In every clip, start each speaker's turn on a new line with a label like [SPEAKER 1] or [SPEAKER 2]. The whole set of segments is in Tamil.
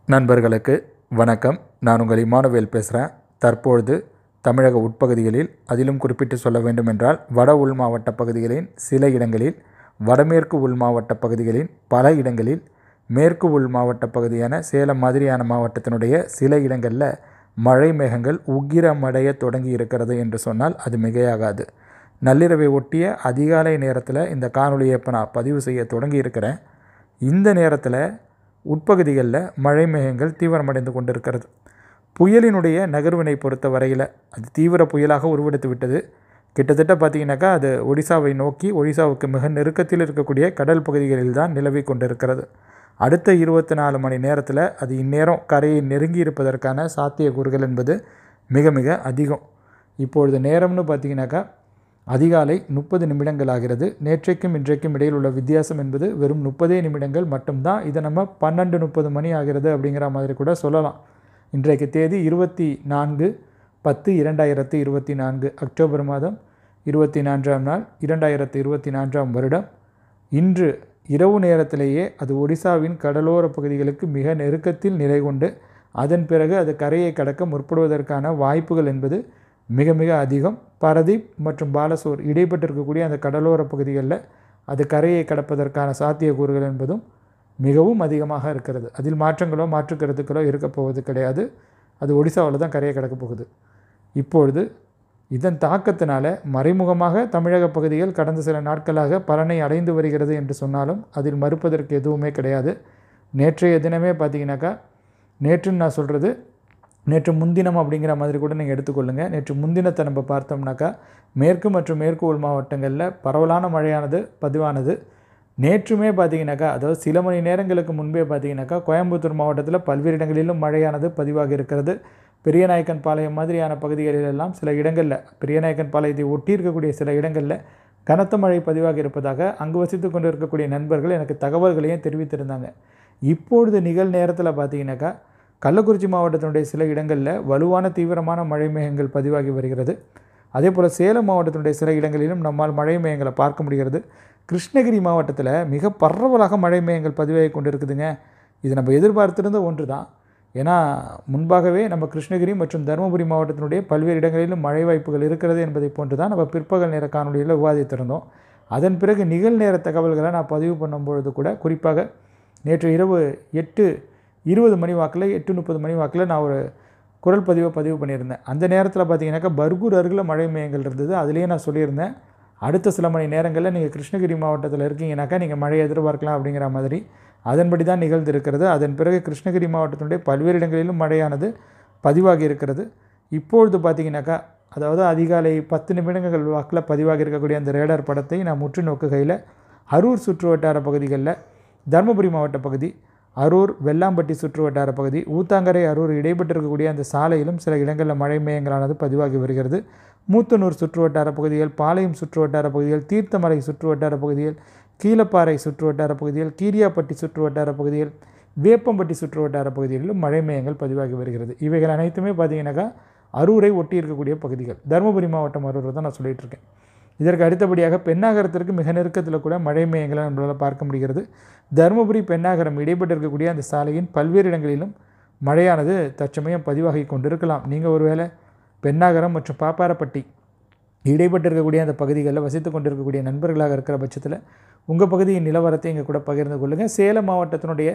[SPEAKER 1] நண்பர்களுக்கு வணக்கம் நான் உங்கள் இமானுவேல் பேசுகிறேன் தற்பொழுது தமிழக உட்பகுதிகளில் அதிலும் குறிப்பிட்டு சொல்ல வேண்டும் என்றால் வட உள் மாவட்ட பகுதிகளின் சில இடங்களில் வடமேற்கு உள் மாவட்ட பகுதிகளின் பல இடங்களில் மேற்கு உள் மாவட்ட பகுதியான சேலம் மாதிரியான மாவட்டத்தினுடைய சில இடங்களில் மழை மேகங்கள் உக்கிரமடைய தொடங்கி இருக்கிறது என்று சொன்னால் அது மிகையாகாது நள்ளிரவை ஒட்டிய அதிகாலை நேரத்தில் இந்த காணொலியை இப்போ நான் பதிவு செய்ய தொடங்கி இருக்கிறேன் இந்த நேரத்தில் உட்பகுதிகளில் மழை மேகங்கள் தீவிரமடைந்து கொண்டிருக்கிறது புயலினுடைய நகர்வினை பொறுத்த வரையில் அது தீவிர புயலாக உருவெடுத்து விட்டது கிட்டத்தட்ட பார்த்தீங்கன்னாக்கா அது ஒடிசாவை நோக்கி ஒடிசாவுக்கு மிக நெருக்கத்தில் இருக்கக்கூடிய கடல் பகுதிகளில் தான் நிலவி கொண்டிருக்கிறது அடுத்த இருபத்தி நாலு மணி நேரத்தில் அது இந்நேரம் கரையை நெருங்கி இருப்பதற்கான சாத்தியக்கூறுகள் என்பது மிக மிக அதிகம் இப்பொழுது நேரம்னு பார்த்தீங்கன்னாக்கா அதிகாலை முப்பது நிமிடங்கள் ஆகிறது நேற்றைக்கும் இன்றைக்கும் இடையில் உள்ள வித்தியாசம் என்பது வெறும் முப்பதே நிமிடங்கள் மட்டும்தான் இதை நம்ம பன்னெண்டு முப்பது மணி ஆகிறது அப்படிங்கிற மாதிரி கூட சொல்லலாம் இன்றைக்கு தேதி இருபத்தி நான்கு பத்து இரண்டாயிரத்தி இருபத்தி நான்கு அக்டோபர் மாதம் இருபத்தி நான்காம் நாள் இரண்டாயிரத்தி இருபத்தி நான்காம் வருடம் இன்று இரவு நேரத்திலேயே அது ஒடிசாவின் கடலோர பகுதிகளுக்கு மிக நெருக்கத்தில் நிலை கொண்டு அதன் பிறகு அது கரையை கடக்க முற்படுவதற்கான வாய்ப்புகள் என்பது மிக மிக அதிகம் பரதீப் மற்றும் பாலசோர் இடைப்பட்டிருக்கக்கூடிய அந்த கடலோர பகுதிகளில் அது கரையை கடப்பதற்கான சாத்தியக்கூறுகள் என்பதும் மிகவும் அதிகமாக இருக்கிறது அதில் மாற்றங்களோ மாற்று கருத்துக்களோ இருக்க போவது கிடையாது அது ஒடிசாவில் தான் கரையை கடக்க போகுது இப்பொழுது இதன் தாக்கத்தினால மறைமுகமாக தமிழக பகுதிகள் கடந்த சில நாட்களாக பலனை அடைந்து வருகிறது என்று சொன்னாலும் அதில் மறுப்பதற்கு எதுவுமே கிடையாது நேற்றைய தினமே பார்த்தீங்கன்னாக்கா நேற்றுன்னு நான் சொல்கிறது நேற்று முன்தினம் அப்படிங்கிற மாதிரி கூட நீங்கள் எடுத்துக்கொள்ளுங்கள் நேற்று முன்தினத்தை நம்ம பார்த்தோம்னாக்கா மேற்கு மற்றும் மேற்கு உள் மாவட்டங்களில் பரவலான மழையானது பதிவானது நேற்றுமே பார்த்தீங்கன்னாக்கா அதாவது சில மணி நேரங்களுக்கு முன்பே பார்த்தீங்கன்னாக்கா கோயம்புத்தூர் மாவட்டத்தில் பல்வேறு இடங்களிலும் மழையானது பதிவாக இருக்கிறது பெரியநாயக்கன் பாளையம் மாதிரியான பகுதிகளிலெல்லாம் சில இடங்களில் பெரியநாயக்கன் பாளையத்தை ஒட்டி இருக்கக்கூடிய சில இடங்களில் கனத்த மழை பதிவாக இருப்பதாக அங்கு வசித்து கொண்டு இருக்கக்கூடிய நண்பர்கள் எனக்கு தகவல்களையும் தெரிவித்திருந்தாங்க இப்பொழுது நிகழ் நேரத்தில் பார்த்தீங்கன்னாக்கா கள்ளக்குறிச்சி மாவட்டத்தினுடைய சில இடங்களில் வலுவான தீவிரமான மழை மேகங்கள் பதிவாகி வருகிறது அதே போல் சேலம் மாவட்டத்தினுடைய சில இடங்களிலும் நம்மால் மழை மேகங்களை பார்க்க முடிகிறது கிருஷ்ணகிரி மாவட்டத்தில் மிக பரவலாக மழை மேகங்கள் பதிவாகி கொண்டிருக்குதுங்க இது நம்ம எதிர்பார்த்திருந்த ஒன்று தான் ஏன்னா முன்பாகவே நம்ம கிருஷ்ணகிரி மற்றும் தருமபுரி மாவட்டத்தினுடைய பல்வேறு இடங்களிலும் மழை வாய்ப்புகள் இருக்கிறது என்பதை போன்று தான் நம்ம பிற்பகல் நேர காணொலியில் விவாதித்திருந்தோம் அதன் பிறகு நிகழ்நேர தகவல்களை நான் பதிவு பண்ணும்பொழுது கூட குறிப்பாக நேற்று இரவு எட்டு இருபது மணி வாக்கில் எட்டு முப்பது மணி வாக்கில் நான் ஒரு குரல் பதிவை பதிவு பண்ணியிருந்தேன் அந்த நேரத்தில் பார்த்தீங்கன்னாக்கா பர்கூர் அருகில் மழை மேகங்கள் இருந்தது அதுலேயே நான் சொல்லியிருந்தேன் அடுத்த சில மணி நேரங்களில் நீங்கள் கிருஷ்ணகிரி மாவட்டத்தில் இருக்கீங்கனாக்கா நீங்கள் மழையை எதிர்பார்க்கலாம் அப்படிங்கிற மாதிரி அதன்படி தான் நிகழ்ந்து இருக்கிறது அதன் பிறகு கிருஷ்ணகிரி மாவட்டத்தினுடைய பல்வேறு இடங்களிலும் மழையானது பதிவாகி இருக்கிறது இப்பொழுது பார்த்தீங்கன்னாக்கா அதாவது அதிகாலை பத்து நிமிடங்கள் வாக்கில் பதிவாகி இருக்கக்கூடிய அந்த ரேடார் படத்தை நான் முற்று நோக்குகையில் அரூர் சுற்று வட்டார பகுதிகளில் தருமபுரி மாவட்ட பகுதி அரூர் வெள்ளாம்பட்டி சுற்று வட்டார பகுதி ஊத்தாங்கரை அரூர் இடைப்பட்டிருக்கக்கூடிய அந்த சாலையிலும் சில இடங்களில் மழை மேயங்களானது பதிவாகி வருகிறது மூத்தனூர் சுற்று வட்டார பகுதிகள் பாளையம் சுற்று வட்டார பகுதிகள் தீர்த்தமலை சுற்று வட்டார பகுதிகள் கீழப்பாறை சுற்று வட்டார பகுதிகள் கீரியாப்பட்டி சுற்று வட்டார பகுதிகள் வேப்பம்பட்டி சுற்று வட்டார பகுதிகளிலும் மழை மேயங்கள் பதிவாகி வருகிறது இவைகள் அனைத்துமே பார்த்தீங்கன்னாக்கா அரூரை ஒட்டி இருக்கக்கூடிய பகுதிகள் தருமபுரி மாவட்டம் அரூரை தான் நான் சொல்லிகிட்டு இருக்கேன் இதற்கு அடுத்தபடியாக பெண்ணாகரத்திற்கு மிக நெருக்கத்தில் கூட மழை மேயங்களை நம்மளால் பார்க்க முடிகிறது தருமபுரி பெண்ணாகரம் இடைப்பட்டு இருக்கக்கூடிய அந்த சாலையின் பல்வேறு இடங்களிலும் மழையானது தற்சமயம் பதிவாகி கொண்டிருக்கலாம் நீங்கள் ஒருவேளை பெண்ணாகரம் மற்றும் பாப்பாரப்பட்டி இடைப்பட்டு இருக்கக்கூடிய அந்த பகுதிகளில் வசித்து கொண்டிருக்கக்கூடிய நண்பர்களாக இருக்கிற பட்சத்தில் உங்கள் பகுதியின் நிலவரத்தை எங்கள் கூட பகிர்ந்து கொள்ளுங்கள் சேலம் மாவட்டத்தினுடைய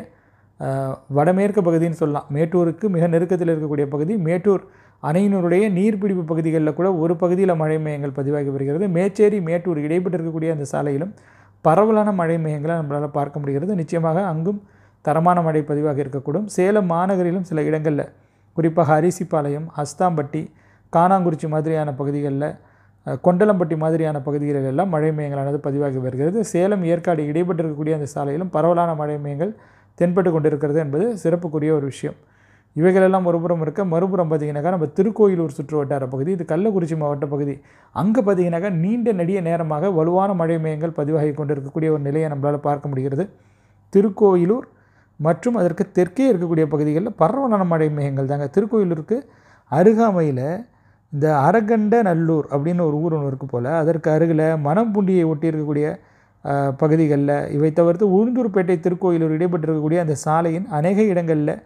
[SPEAKER 1] வடமேற்கு பகுதின்னு சொல்லலாம் மேட்டூருக்கு மிக நெருக்கத்தில் இருக்கக்கூடிய பகுதி மேட்டூர் அணையினுடைய நீர்பிடிப்பு பகுதிகளில் கூட ஒரு பகுதியில் மழை மேயங்கள் பதிவாகி வருகிறது மேச்சேரி மேட்டூர் இடைப்பட்டு இருக்கக்கூடிய அந்த சாலையிலும் பரவலான மழை மேகங்களை நம்மளால் பார்க்க முடிகிறது நிச்சயமாக அங்கும் தரமான மழை பதிவாக இருக்கக்கூடும் சேலம் மாநகரிலும் சில இடங்களில் குறிப்பாக அரிசிப்பாளையம் அஸ்தாம்பட்டி காணாங்குறிச்சி மாதிரியான பகுதிகளில் கொண்டலம்பட்டி மாதிரியான பகுதிகளில் எல்லாம் மழை மேயங்களானது பதிவாகி வருகிறது சேலம் ஏற்காடு இடைப்பட்டு இருக்கக்கூடிய அந்த சாலையிலும் பரவலான மழை மேயங்கள் தென்பட்டு கொண்டிருக்கிறது என்பது சிறப்புக்குரிய ஒரு விஷயம் இவைகளெல்லாம் ஒருபுறம் இருக்க மறுபுறம் பார்த்தீங்கன்னாக்கா நம்ம திருக்கோயிலூர் சுற்று வட்டார பகுதி இது கள்ளக்குறிச்சி மாவட்ட பகுதி அங்கே பார்த்தீங்கன்னாக்கா நீண்ட நெடிய நேரமாக வலுவான மழை மேயங்கள் பதிவாகி கொண்டிருக்கக்கூடிய ஒரு நிலையை நம்மளால் பார்க்க முடிகிறது திருக்கோயிலூர் மற்றும் அதற்கு தெற்கே இருக்கக்கூடிய பகுதிகளில் பரவலான மழை மேகங்கள் தாங்க திருக்கோயிலூருக்கு அருகாமையில் இந்த அரகண்ட நல்லூர் அப்படின்னு ஒரு ஊர் ஒன்று இருக்குது போல் அதற்கு அருகில் மணம்புண்டியை ஒட்டி இருக்கக்கூடிய பகுதிகளில் இவை தவிர்த்து உளுந்தூர்பேட்டை திருக்கோயிலூர் இடைப்பட்டிருக்கக்கூடிய அந்த சாலையின் அநேக இடங்களில்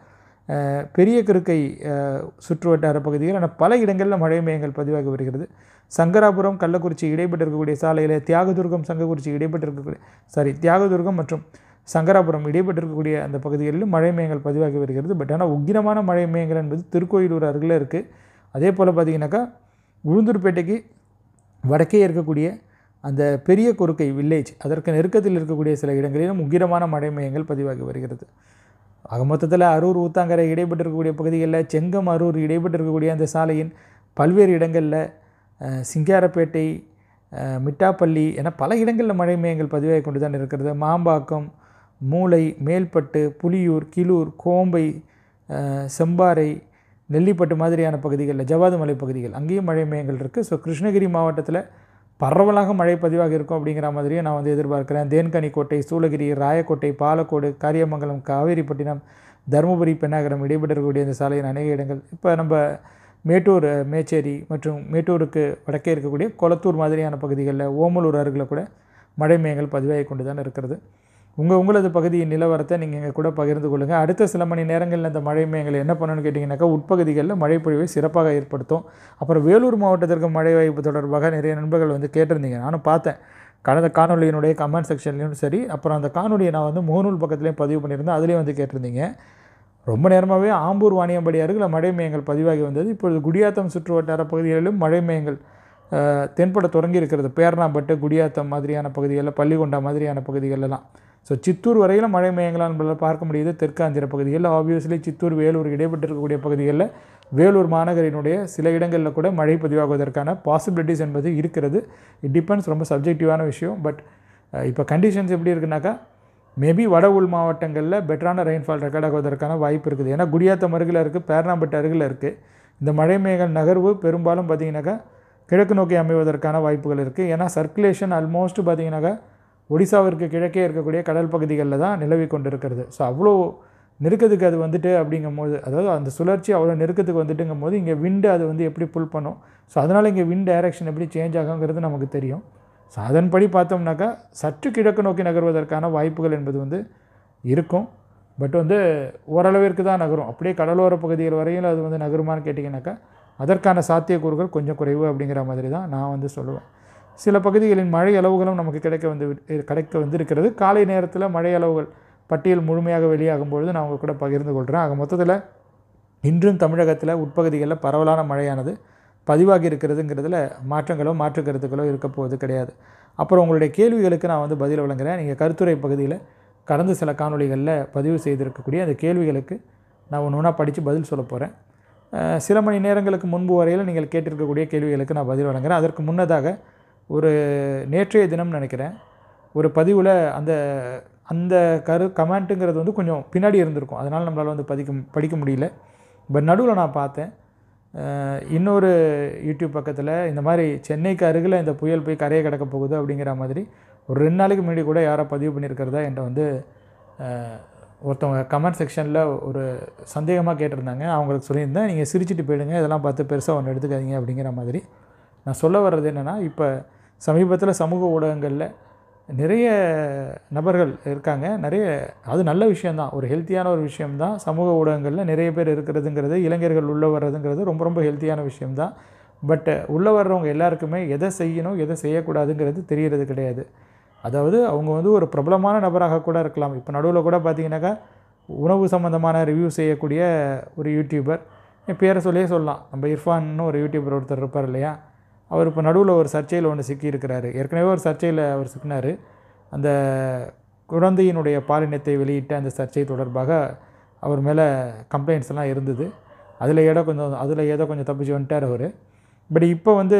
[SPEAKER 1] அஹ், பெரிய கிருக்கை அஹ், சுற்றுவட்டார பகுதிகள் ஆனால் பல இடங்களில் மழை மேகங்கள் பதிவாகி வருகிறது சங்கராபுரம் கள்ளக்குறிச்சி இடைப்பட்டு இருக்கக்கூடிய சாலையில் தியாகதுர்கம் சங்கக்குறிச்சி இடைப்பட்டு இருக்கக்கூடிய சாரி தியாகதுர்கம் மற்றும் சங்கராபுரம் இடைப்பட்டு இருக்கக்கூடிய அந்த பகுதிகளிலும் மழை மேகங்கள் பதிவாகி வருகிறது பட் ஆனால் உக்கிரமான மழை மேகங்கள் என்பது திருக்கோயிலூர் அருகில் இருக்குது அதே போல் பார்த்தீங்கன்னாக்கா உளுந்தூர்பேட்டைக்கு வடக்கே இருக்கக்கூடிய அந்த பெரிய கொருக்கை வில்லேஜ் அதற்கு நெருக்கத்தில் இருக்கக்கூடிய சில இடங்களிலும் உக்கிரமான மழை மேகங்கள் பதிவாகி வருகிறது ஆக மொத்தத்தில் அரூர் ஊத்தாங்கரை இடைப்பட்டு இருக்கக்கூடிய பகுதிகளில் செங்கம் அரூர் இடைப்பட்டு இருக்கக்கூடிய அந்த சாலையின் பல்வேறு இடங்களில் அஹ், சிங்காரப்பேட்டை அஹ், மிட்டாப்பள்ளி என பல இடங்களில் மழை மேகங்கள் பதிவாகி கொண்டு தான் இருக்கிறது மாம்பாக்கம் மூளை மேல்பட்டு புலியூர் கிளூர் கோம்பை அஹ், செம்பாறை நெல்லிப்பட்டு மாதிரியான பகுதிகளில் ஜவாது மலை பகுதிகள் அங்கேயும் மழை மேகங்கள் இருக்குது ஸோ கிருஷ்ணகிரி மாவட்டத்தில் பரவலாக மழை பதிவாக இருக்கும் அப்படிங்கிற மாதிரியே நான் வந்து எதிர்பார்க்குறேன் தேன்கனி கோட்டை சூளகிரி ராயக்கோட்டை பாலக்கோடு காரியமங்கலம் காவேரிப்பட்டினம் தருமபுரி பெண்ணாகரம் இடைப்பட்டு இருக்கக்கூடிய இந்த சாலையின் அநேக இடங்கள் இப்போ நம்ம மேட்டூர் அஹ், மேச்சேரி மற்றும் மேட்டூருக்கு வடக்கே இருக்கக்கூடிய கொளத்தூர் மாதிரியான பகுதிகளில் ஓமலூர் அருகில் கூட மழை மேகங்கள் பதிவாகி கொண்டு தான் இருக்கிறது உங்கள் உங்களது பகுதியின் நிலவரத்தை நீங்கள் எங்கள் கூட பகிர்ந்து கொள்ளுங்கள் அடுத்த சில மணி நேரங்களில் இந்த மழை மேகங்கள் என்ன பண்ணணும்னு கேட்டிங்கனாக்கா உட்பகுதிகளில் மழைப்பொழிவை சிறப்பாக ஏற்படுத்தும் அப்புறம் வேலூர் மாவட்டத்திற்கு மழை வாய்ப்பு தொடர்பாக நிறைய நண்பர்கள் வந்து கேட்டிருந்தீங்க நானும் பார்த்தேன் கடந்த காணொலியினுடைய கமெண்ட் செக்ஷன்லையும் சரி அப்புறம் அந்த காணொலியை நான் வந்து முகநூல் பக்கத்துலேயும் பதிவு பண்ணியிருந்தேன் அதுலேயும் வந்து கேட்டிருந்தீங்க ரொம்ப நேரமாகவே ஆம்பூர் வாணியம்படி அருகில் மழை மேகங்கள் பதிவாகி வந்தது இப்பொழுது குடியாத்தம் சுற்று வட்டார பகுதிகளிலும் மழை மேகங்கள் அஹ், தென்பட தொடங்கி இருக்கிறது பேரணாம்பட்டு குடியாத்தம் மாதிரியான பகுதிகளில் பள்ளிகொண்டா மாதிரியான பகுதிகளெல்லாம் ஸோ சித்தூர் வரையில் மழை மேகங்களால் நம்மளால் பார்க்க முடியுது தெற்காந்திர பகுதிகளில் ஆப்வியஸ்லி சித்தூர் வேலூர் இடைப்பட்டு இருக்கக்கூடிய பகுதிகளில் வேலூர் மாநகரினுடைய சில இடங்களில் கூட மழை பதிவாகுவதற்கான பாசிபிலிட்டிஸ் என்பது இருக்கிறது இட் டிபெண்ட்ஸ் ரொம்ப சப்ஜெக்டிவான விஷயம் பட் இப்போ கண்டிஷன்ஸ் எப்படி இருக்குனாக்கா மேபி வட உள் மாவட்டங்களில் பெட்டரான ரெயின்ஃபால் ரெக்கார்ட் ஆகுவதற்கான வாய்ப்பு இருக்குது ஏன்னா குடியாத்தம் அருகில் இருக்குது பேரணாம்பட்டு அருகில் இருக்குது இந்த மழை மேகங்கள் நகர்வு பெரும்பாலும் பார்த்தீங்கன்னாக்கா கிழக்கு நோக்கி அமைவதற்கான வாய்ப்புகள் இருக்குது ஏன்னா சர்க்குலேஷன் ஆல்மோஸ்ட் பார்த்தீங்கன்னாக்கா ஒடிசாவிற்கு கிழக்கே இருக்கக்கூடிய கடல் பகுதிகளில் தான் நிலவி கொண்டு இருக்கிறது ஸோ அவ்வளோ நெருக்கத்துக்கு அது வந்துட்டு அப்படிங்கும்போது அதாவது அந்த சுழற்சி அவ்வளோ நெருக்கத்துக்கு வந்துட்டுங்கும் போது இங்கே விண்டு அது வந்து எப்படி புல் பண்ணும் ஸோ அதனால் இங்கே விண்ட் டைரக்ஷன் எப்படி சேஞ்ச் ஆகுங்கிறது நமக்கு தெரியும் ஸோ அதன்படி பார்த்தோம்னாக்கா சற்று கிழக்கு நோக்கி நகர்வதற்கான வாய்ப்புகள் என்பது வந்து இருக்கும் பட் வந்து ஓரளவிற்கு தான் நகரும் அப்படியே கடலோர பகுதிகள் வரையில் அது வந்து நகருமான்னு கேட்டிங்கனாக்கா அதற்கான சாத்தியக்கூறுகள் கொஞ்சம் குறைவு அப்படிங்கிற மாதிரி தான் நான் வந்து சொல்லுவேன் சில பகுதிகளின் மழை அளவுகளும் நமக்கு கிடைக்க வந்து விட்- கிடைக்க வந்திருக்கிறது காலை நேரத்தில் மழை அளவுகள் பட்டியல் முழுமையாக வெளியாகும் பொழுது நான் உங்க கூட பகிர்ந்து கொள்கிறேன் ஆக மொத்தத்தில் இன்றும் தமிழகத்தில் உட்பகுதிகளில் பரவலான மழையானது பதிவாகி இருக்கிறதுங்கிறதுல மாற்றங்களோ மாற்று கருத்துக்களோ இருக்க போவது கிடையாது அப்புறம் உங்களுடைய கேள்விகளுக்கு நான் வந்து பதில் வழங்குறேன் நீங்கள் கருத்துரை பகுதியில் கடந்த சில காணொளிகளில் பதிவு செய்திருக்கக்கூடிய அந்த கேள்விகளுக்கு நான் ஒன்று ஒன்றா படித்து பதில் சொல்ல போகிறேன் சில மணி நேரங்களுக்கு முன்பு வரையில் நீங்கள் கேட்டிருக்கக்கூடிய கேள்விகளுக்கு நான் பதில் வழங்குறேன் அதற்கு முன்னதாக ஒரு நேற்றைய தினம் நினைக்கிறேன் ஒரு பதிவில் அந்த அந்த கரு கமெண்ட்டுங்கிறது வந்து கொஞ்சம் பின்னாடி இருந்திருக்கும் அதனால் நம்மளால் வந்து பதிக்க படிக்க முடியல பட் நடுவில் நான் பார்த்தேன் அஹ், இன்னொரு யூடியூப் பக்கத்தில் இந்த மாதிரி சென்னைக்கு அருகில் இந்த புயல் போய் கரையை கடக்க போகுது அப்படிங்கிற மாதிரி ஒரு ரெண்டு நாளைக்கு முன்னாடி கூட யாரோ பதிவு பண்ணியிருக்கிறதா என்கிட்ட வந்து அஹ், ஒருத்தவங்க கமெண்ட் செக்ஷனில் ஒரு சந்தேகமாக கேட்டிருந்தாங்க அவங்களுக்கு சொல்லியிருந்தேன் நீங்கள் சிரிச்சிட்டு போயிடுங்க இதெல்லாம் பார்த்து பெருசாக ஒன்று எடுத்துக்காதீங்க அப்படிங்கிற மாதிரி நான் சொல்ல வர்றது என்னென்னா இப்போ சமீபத்தில் சமூக ஊடகங்களில் நிறைய நபர்கள் இருக்காங்க நிறைய அது நல்ல விஷயந்தான் ஒரு ஹெல்த்தியான ஒரு விஷயம்தான் சமூக ஊடகங்களில் நிறைய பேர் இருக்கிறதுங்கிறது இளைஞர்கள் உள்ளே வர்றதுங்கிறது ரொம்ப ரொம்ப ஹெல்த்தியான விஷயம்தான் பட் உள்ளே வர்றவங்க எல்லாருக்குமே எதை செய்யணும் எதை செய்யக்கூடாதுங்கிறது தெரியறது கிடையாது அதாவது அவங்க வந்து ஒரு பிரபலமான நபராக கூட இருக்கலாம் இப்போ நடுவில் கூட பார்த்தீங்கன்னாக்கா உணவு சம்மந்தமான ரிவ்யூ செய்யக்கூடிய ஒரு யூடியூபர் என் பேரை சொல்லியே சொல்லலாம் நம்ம இர்ஃபான்னு ஒரு யூடியூபர் ஒருத்தர் இருப்பார் இல்லையா அவர் இப்போ நடுவில் ஒரு சர்ச்சையில் ஒன்று சிக்கியிருக்கிறாரு ஏற்கனவே ஒரு சர்ச்சையில் அவர் சிக்கினார் அந்த குழந்தையினுடைய பாலினத்தை வெளியிட்ட அந்த சர்ச்சை தொடர்பாக அவர் மேலே கம்ப்ளைண்ட்ஸ் எல்லாம் இருந்தது அதில் ஏதோ கொஞ்சம் அதில் ஏதோ கொஞ்சம் தப்பிச்சு வந்துட்டார் அவர் பட் இப்போ வந்து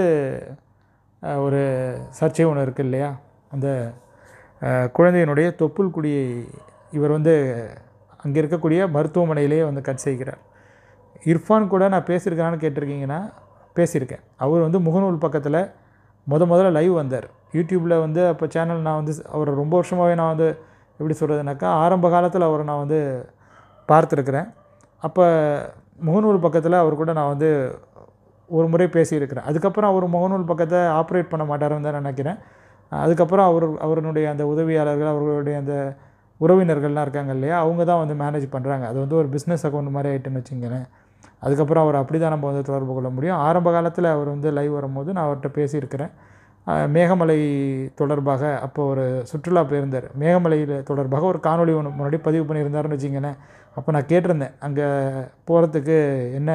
[SPEAKER 1] அஹ், ஒரு சர்ச்சை ஒன்று இருக்குது இல்லையா அந்த அஹ், குழந்தையினுடைய தொப்புள் குடியை இவர் வந்து அங்கே இருக்கக்கூடிய மருத்துவமனையிலேயே வந்து கட் செய்கிறார் இர்ஃபான் கூட நான் பேசியிருக்கேனான்னு கேட்டிருக்கீங்கன்னா பேசியிருக்கேன் அவர் வந்து முகநூல் பக்கத்தில் முத முதல்ல லைவ் வந்தார் யூடியூப்பில் வந்து அப்போ சேனல் நான் வந்து அவர் ரொம்ப வருஷமாகவே நான் வந்து எப்படி சொல்கிறதுனாக்கா ஆரம்ப காலத்தில் அவரை நான் வந்து பார்த்துருக்குறேன் அப்போ முகநூல் பக்கத்தில் அவர் கூட நான் வந்து ஒரு முறை பேசியிருக்கிறேன் அதுக்கப்புறம் அவர் முகநூல் பக்கத்தை ஆப்ரேட் பண்ண மாட்டாருன்னு தான் நினைக்கிறேன் அதுக்கப்புறம் அவர் அவருடைய அந்த உதவியாளர்கள் அவர்களுடைய அந்த உறவினர்கள்லாம் இருக்காங்க இல்லையா அவங்க தான் வந்து மேனேஜ் பண்ணுறாங்க அது வந்து ஒரு பிஸ்னஸ் அக்கௌண்ட் மாதிரி ஆகிட்டுன்னு வச்சுங்களேன் அதுக்கப்புறம் அவர் அப்படி தான் நம்ம வந்து தொடர்பு கொள்ள முடியும் ஆரம்ப காலத்தில் அவர் வந்து லைவ் வரும்போது நான் அவர்கிட்ட பேசியிருக்கிறேன் அஹ் மேகமலை தொடர்பாக அப்போ ஒரு சுற்றுலா போயிருந்தார் மேகமலையில் தொடர்பாக ஒரு காணொளி ஒன்று முன்னாடி பதிவு பண்ணியிருந்தாருன்னு வச்சிங்களேன் அப்போ நான் கேட்டிருந்தேன் அங்கே போகிறதுக்கு என்ன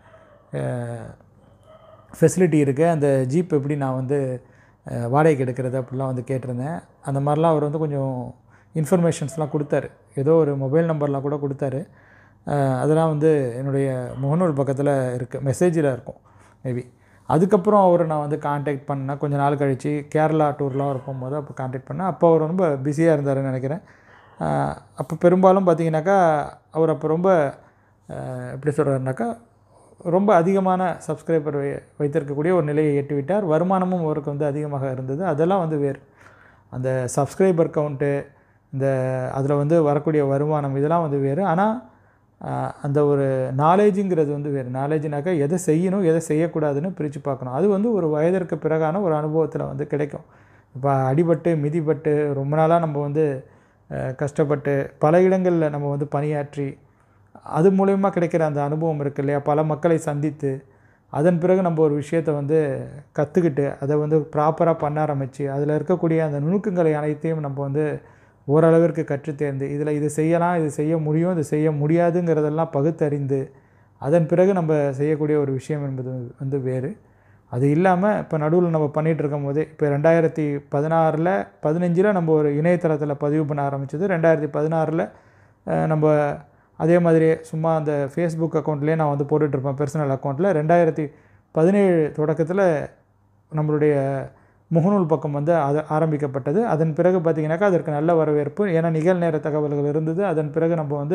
[SPEAKER 1] ஃபெசிலிட்டி இருக்குது அந்த ஜீப் எப்படி நான் வந்து அஹ், வாடகைக்கு எடுக்கிறது அப்படிலாம் வந்து கேட்டிருந்தேன் அந்த மாதிரிலாம் அவர் வந்து கொஞ்சம் இன்ஃபர்மேஷன்ஸ்லாம் கொடுத்தாரு ஏதோ ஒரு மொபைல் நம்பர்லாம் கூட கொடுத்தாரு அஹ், அதெல்லாம் வந்து என்னுடைய முகநூல் பக்கத்தில் இருக்குது மெசேஜில் இருக்கும் மேபி அதுக்கப்புறம் அவரை நான் வந்து காண்டாக்ட் பண்ணேன் கொஞ்ச நாள் கழித்து கேரளா டூர்லாம் அவர் போகும்போது அப்போ காண்டாக்ட் பண்ணேன் அப்போ அவர் ரொம்ப பிஸியாக இருந்தாருன்னு நினைக்கிறேன் அஹ், அப்போ பெரும்பாலும் பார்த்தீங்கன்னாக்கா அவர் அப்போ ரொம்ப அஹ், எப்படி சொல்கிறாருனாக்கா ரொம்ப அதிகமான சப்ஸ்கிரைபர் வை வைத்திருக்கக்கூடிய ஒரு நிலையை எட்டிவிட்டார் வருமானமும் அவருக்கு வந்து அதிகமாக இருந்தது அதெல்லாம் வந்து வேறு அந்த சப்ஸ்கிரைபர் கவுண்ட்டு இந்த அதில் வந்து வரக்கூடிய வருமானம் இதெல்லாம் வந்து வேறு ஆனால் ஆஹ், அந்த ஒரு நாலேஜுங்கிறது வந்து வேறு நாலேஜ்னாக்கா எதை செய்யணும் எதை செய்யக்கூடாதுன்னு பிரித்து பார்க்கணும் அது வந்து ஒரு வயதிற்கு பிறகான ஒரு அனுபவத்தில் வந்து கிடைக்கும் இப்போ அடிபட்டு மிதிபட்டு ரொம்ப நாளாக நம்ம வந்து ஆஹ், கஷ்டப்பட்டு பல இடங்களில் நம்ம வந்து பணியாற்றி அது மூலயமா கிடைக்கிற அந்த அனுபவம் இருக்கு இல்லையா பல மக்களை சந்தித்து அதன் பிறகு நம்ம ஒரு விஷயத்தை வந்து கற்றுக்கிட்டு அதை வந்து ப்ராப்பராக பண்ண ஆரம்பித்து அதில் இருக்கக்கூடிய அந்த நுணுக்கங்களை அனைத்தையும் நம்ம வந்து ஓரளவிற்கு கற்றுத் தேர்ந்து இதில் இது செய்யலாம் இது செய்ய முடியும் இது செய்ய முடியாதுங்கிறதெல்லாம் பகுத்தறிந்து அதன் பிறகு நம்ம செய்யக்கூடிய ஒரு விஷயம் என்பது வந்து வேறு அது இல்லாமல் இப்போ நடுவில் நம்ம பண்ணிகிட்டு இருக்கும் போதே இப்போ ரெண்டாயிரத்தி பதினாறில் பதினஞ்சில் நம்ம ஒரு இணையதளத்தில் பதிவு பண்ண ஆரம்பிச்சது ரெண்டாயிரத்தி பதினாறில் நம்ம அதே மாதிரி சும்மா அந்த ஃபேஸ்புக் அக்கௌண்ட்லேயே நான் வந்து போட்டுட்ருப்பேன் பர்சனல் அக்கௌண்ட்டில் ரெண்டாயிரத்தி பதினேழு தொடக்கத்தில் நம்மளுடைய முகநூல் பக்கம் வந்து அது ஆரம்பிக்கப்பட்டது அதன் பிறகு பார்த்திங்கனாக்கா அதற்கு நல்ல வரவேற்பு ஏன்னா நிகழ்நேர தகவல்கள் இருந்தது அதன் பிறகு நம்ம வந்து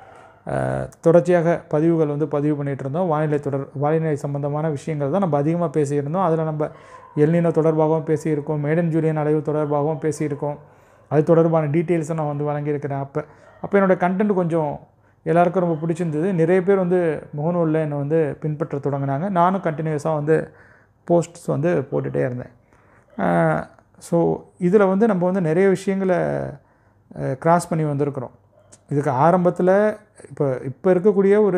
[SPEAKER 1] அஹ், தொடர்ச்சியாக பதிவுகள் வந்து பதிவு பண்ணிகிட்டு இருந்தோம் வானிலை தொடர் வானிலை சம்பந்தமான விஷயங்கள் தான் நம்ம அதிகமாக பேசியிருந்தோம் அதில் நம்ம எல்னினோ தொடர்பாகவும் பேசியிருக்கோம் மேடன் ஜூலியன் அலைவு தொடர்பாகவும் பேசியிருக்கோம் அது தொடர்பான டீட்டெயில்ஸை நான் வந்து வழங்கியிருக்கிறேன் அப்போ அப்போ என்னோடய கண்டென்ட் கொஞ்சம் எல்லாருக்கும் ரொம்ப பிடிச்சிருந்தது நிறைய பேர் வந்து முகநூலில் என்னை வந்து பின்பற்ற தொடங்கினாங்க நானும் கண்டினியூஸாக வந்து போஸ்ட்ஸ் வந்து போட்டுகிட்டே இருந்தேன் ஸோ இதில் வந்து நம்ம வந்து நிறைய விஷயங்களை கிராஸ் பண்ணி வந்திருக்கிறோம் இதுக்கு ஆரம்பத்தில் இப்போ இப்போ இருக்கக்கூடிய ஒரு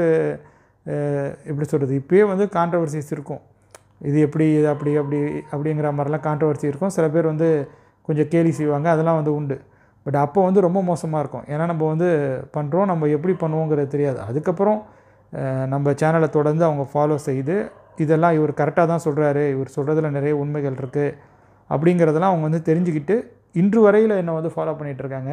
[SPEAKER 1] அஹ், எப்படி சொல்கிறது இப்போயே வந்து கான்ட்ரவர்சிஸ் இருக்கும் இது எப்படி இது அப்படி அப்படி அப்படிங்கிற மாதிரிலாம் கான்ட்ரவர்சி இருக்கும் சில பேர் வந்து கொஞ்சம் கேலி செய்வாங்க அதெல்லாம் வந்து உண்டு பட் அப்போ வந்து ரொம்ப மோசமாக இருக்கும் ஏன்னா நம்ம வந்து பண்ணுறோம் நம்ம எப்படி பண்ணுவோங்கிறது தெரியாது அதுக்கப்புறம் அஹ், நம்ம சேனலை தொடர்ந்து அவங்க ஃபாலோ செய்து இதெல்லாம் இவர் கரெக்டாக தான் சொல்கிறாரு இவர் சொல்கிறதுல நிறைய உண்மைகள் இருக்குது அப்படிங்கிறதெல்லாம் அவங்க வந்து தெரிஞ்சுக்கிட்டு இன்று வரையில் என்னை வந்து ஃபாலோ பண்ணிகிட்ருக்காங்க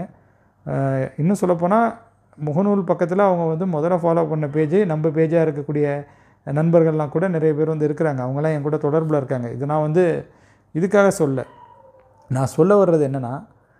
[SPEAKER 1] இன்னும் சொல்லப்போனால் முகநூல் பக்கத்தில் அவங்க வந்து முதல்ல ஃபாலோ பண்ண பேஜே நம்ம பேஜாக இருக்கக்கூடிய நண்பர்கள்லாம் கூட நிறைய பேர் வந்து இருக்கிறாங்க அவங்களாம் என் கூட தொடர்பில் இருக்காங்க இது நான் வந்து இதுக்காக சொல்ல நான் சொல்ல வர்றது என்னென்னா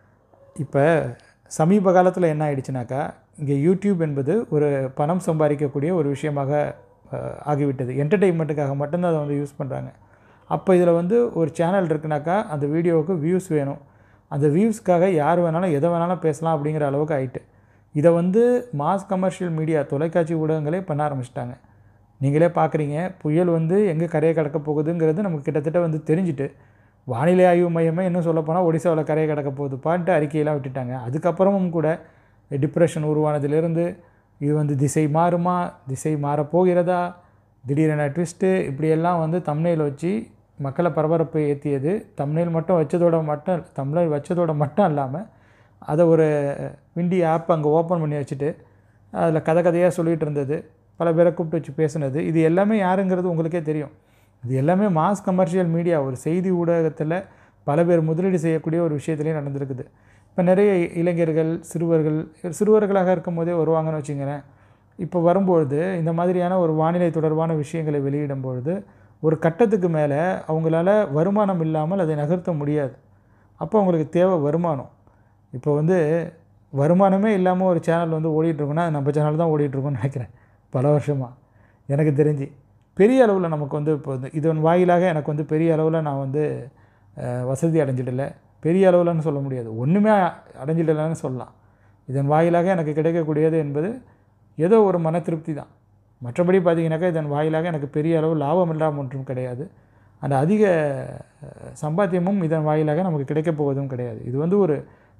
[SPEAKER 1] இப்போ சமீப காலத்தில் என்ன ஆயிடுச்சுனாக்கா இங்கே யூடியூப் என்பது ஒரு பணம் சம்பாதிக்கக்கூடிய ஒரு விஷயமாக அஹ், ஆகிவிட்டது என்டர்டெயின்மெண்ட்டுக்காக மட்டும்தான் அதை வந்து யூஸ் பண்ணுறாங்க அப்போ இதில் வந்து ஒரு சேனல் இருக்குனாக்கா அந்த வீடியோவுக்கு வியூஸ் வேணும் அந்த வியூஸ்க்காக யார் வேணாலும் எதை வேணாலும் பேசலாம் அப்படிங்கிற அளவுக்கு ஆயிட்டு இதை வந்து மாஸ் கமர்ஷியல் மீடியா தொலைக்காட்சி ஊடகங்களே பண்ண ஆரம்பிச்சிட்டாங்க நீங்களே பார்க்குறீங்க புயல் வந்து எங்கே கரையை கடக்க போகுதுங்கிறது நமக்கு கிட்டத்தட்ட வந்து தெரிஞ்சுட்டு வானிலை ஆய்வு மையமே இன்னும் சொல்லப்போனால் ஒடிசாவில் கரையை கடக்க போகுதுப்பான்ட்டு அறிக்கையெல்லாம் விட்டுட்டாங்க அதுக்கப்புறமும் கூட டிப்ரெஷன் உருவானதிலிருந்து இது வந்து திசை மாறுமா திசை மாறப்போகிறதா திடீரென ட்விஸ்ட்டு இப்படியெல்லாம் வந்து தம்னையில் வச்சு மக்களை பரபரப்பை ஏற்றியது தம்னையில் மட்டும் வச்சதோட மட்டும் தம்னையில் வச்சதோட மட்டும் இல்லாமல் அதை ஒரு விண்டி ஆப் அங்கே ஓப்பன் பண்ணி வச்சுட்டு அதில் கதை கதையாக சொல்லிகிட்டு இருந்தது பல பேரை கூப்பிட்டு வச்சு பேசுனது இது எல்லாமே யாருங்கிறது உங்களுக்கே தெரியும் இது எல்லாமே மாஸ் கமர்ஷியல் மீடியா ஒரு செய்தி ஊடகத்தில் பல பேர் முதலீடு செய்யக்கூடிய ஒரு விஷயத்துலேயும் நடந்திருக்குது இப்போ நிறைய இளைஞர்கள் சிறுவர்கள் சிறுவர்களாக இருக்கும் போதே வருவாங்கன்னு வச்சுங்களேன் இப்போ வரும்பொழுது இந்த மாதிரியான ஒரு வானிலை தொடர்பான விஷயங்களை வெளியிடும் பொழுது ஒரு கட்டத்துக்கு மேலே அவங்களால வருமானம் இல்லாமல் அதை நகர்த்த முடியாது அப்போ அவங்களுக்கு தேவை வருமானம் இப்போ வந்து வருமானமே இல்லாமல் ஒரு சேனல் வந்து ஓடிட்டுருக்குன்னா நம்ம சேனல் தான் ஓடிட்டுருக்கோன்னு நினைக்கிறேன் பல வருஷமாக எனக்கு தெரிஞ்சு பெரிய அளவில் நமக்கு வந்து இப்போ வந்து இதன் வாயிலாக எனக்கு வந்து பெரிய அளவில் நான் வந்து அஹ், வசதி அடைஞ்சிடல பெரிய அளவில்னு சொல்ல முடியாது ஒன்றுமே அடைஞ்சிடலைன்னு சொல்லலாம் இதன் வாயிலாக எனக்கு கிடைக்கக்கூடியது என்பது ஏதோ ஒரு மன திருப்தி தான் மற்றபடி பார்த்தீங்கன்னாக்கா இதன் வாயிலாக எனக்கு பெரிய அளவு லாபம் இல்லாமல் ஒன்றும் கிடையாது அந்த அதிக அஹ், சம்பாத்தியமும் இதன் வாயிலாக நமக்கு கிடைக்கப் போவதும் கிடையாது இது வந்து ஒரு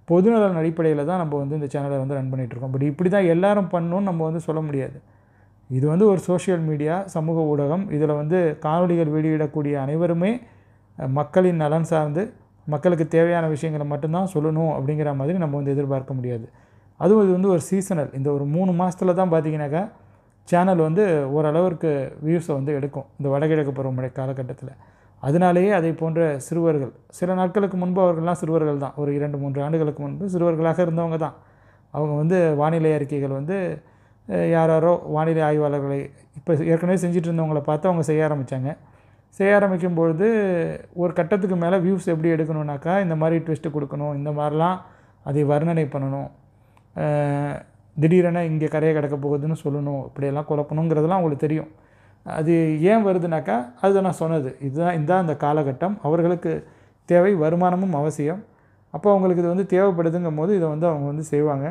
[SPEAKER 2] பொதுநலன் அடிப்படையில் தான் நம்ம வந்து இந்த சேனலை வந்து ரன் பண்ணிகிட்ருக்கோம் பட் இப்படி தான் எல்லாரும் பண்ணணும்னு நம்ம வந்து சொல்ல முடியாது இது வந்து ஒரு சோஷியல் மீடியா சமூக ஊடகம் இதில் வந்து காணொளிகள் வெளியிடக்கூடிய அனைவருமே அஹ், மக்களின் நலன் சார்ந்து மக்களுக்கு தேவையான விஷயங்களை மட்டும்தான் சொல்லணும் அப்படிங்கிற மாதிரி நம்ம வந்து எதிர்பார்க்க முடியாது அதுவும் இது வந்து ஒரு சீசனல் இந்த ஒரு மூணு மாதத்தில் தான் பார்த்தீங்கன்னாக்கா சேனல் வந்து ஓரளவிற்கு வியூஸை வந்து எடுக்கும் இந்த வடகிழக்கு பருவமழை காலகட்டத்தில் அதனாலேயே அதை போன்ற சிறுவர்கள் சில நாட்களுக்கு முன்பு அவர்கள்லாம் சிறுவர்கள் தான் ஒரு இரண்டு மூன்று ஆண்டுகளுக்கு முன்பு சிறுவர்களாக இருந்தவங்க தான் அவங்க வந்து வானிலை அறிக்கைகள் வந்து அஹ், யாராரோ வானிலை ஆய்வாளர்களை இப்போ ஏற்கனவே செஞ்சுட்டு இருந்தவங்கள பார்த்து அவங்க செய்ய ஆரம்பித்தாங்க செய்ய ஆரம்பிக்கும் பொழுது ஒரு கட்டத்துக்கு மேலே வியூஸ் எப்படி எடுக்கணும்னாக்கா இந்த மாதிரி ட்விஸ்ட்டு கொடுக்கணும் இந்த மாதிரிலாம் அதை வர்ணனை பண்ணணும் அஹ், திடீரென இங்கே கரையை கிடக்க போகுதுன்னு சொல்லணும் இப்படியெல்லாம் குழப்பணுங்கிறதெல்லாம் அவங்களுக்கு தெரியும் அது ஏன் வருதுனாக்கா அதுதான் நான் சொன்னது இதுதான் இதுதான் அந்த காலகட்டம் அவர்களுக்கு தேவை வருமானமும் அவசியம் அப்போ அவங்களுக்கு இது வந்து தேவைப்படுதுங்கும் போது இதை வந்து அவங்க வந்து செய்வாங்க